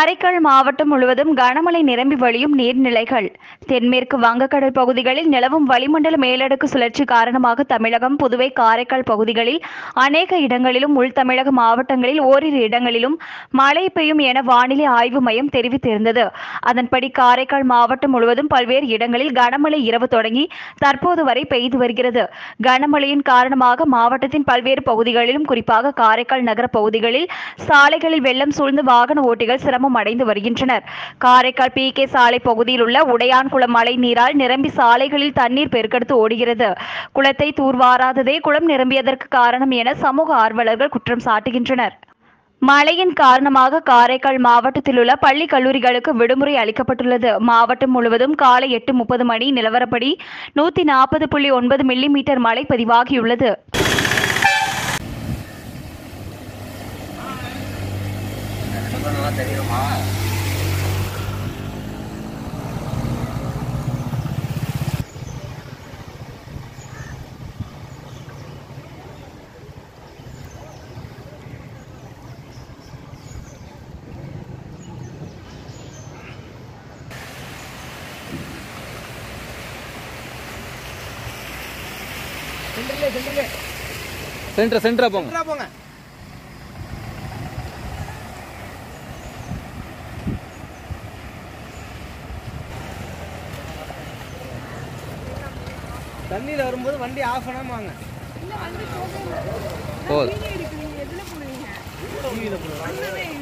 காரைக்கால் மாவட்டம் முழுவதும் கனமழை நிரம்பி வழியும் நீர்நிலைகள் தென்மேற்கு வங்கக்கடல் பகுதிகளில் நிலவும் வளிமண்டல மேலடுக்கு சுழற்சி காரணமாக தமிழகம் புதுவை காரைக்கால் பகுதிகளில் அநேக இடங்களிலும் உள் தமிழக மாவட்டங்களில் ஓரிரு இடங்களிலும் மழை பெய்யும் என வானிலை ஆய்வு மையம் தெரிவித்திருந்தது அதன்படி காரைக்கால் மாவட்டம் முழுவதும் பல்வேறு இடங்களில் கனமழை இரவு தொடங்கி தற்போது வரை பெய்து வருகிறது கனமழையின் காரணமாக மாவட்டத்தின் பல்வேறு பகுதிகளிலும் குறிப்பாக காரைக்கால் நகர பகுதிகளில் சாலைகளில் வெள்ளம் சூழ்ந்து வாகன ஓட்டிகள் சிரமம் அடைந்து வருகின்றனர் காரைக்கால் பி கே சாலை பகுதியில் உள்ள உடையான்குளம் மழை நீரால் நிரம்பி சாலைகளில் தண்ணீர் பெருக்கெடுத்து ஓடுகிறது குளத்தை தூர்வாராததே குளம் நிரம்பியதற்கு காரணம் என சமூக ஆர்வலர்கள் குற்றம் சாட்டுகின்றனர் மழையின் காரணமாக காரைக்கால் மாவட்டத்தில் உள்ள பள்ளி கல்லூரிகளுக்கு விடுமுறை அளிக்கப்பட்டுள்ளது மாவட்டம் முழுவதும் காலை எட்டு முப்பது மணி நிலவரப்படி நூத்தி நாற்பது புள்ளி ஒன்பது மில்லி மீட்டர் மழை பதிவாகியுள்ளது நல்லா தெரியுமா சென்டர் சென்டரா போங்க போங்க தண்ணியில் வரும்போது வண்டி ஆஃப் பண்ணாம வாங்க போதும் டிவியில் போடுவோம்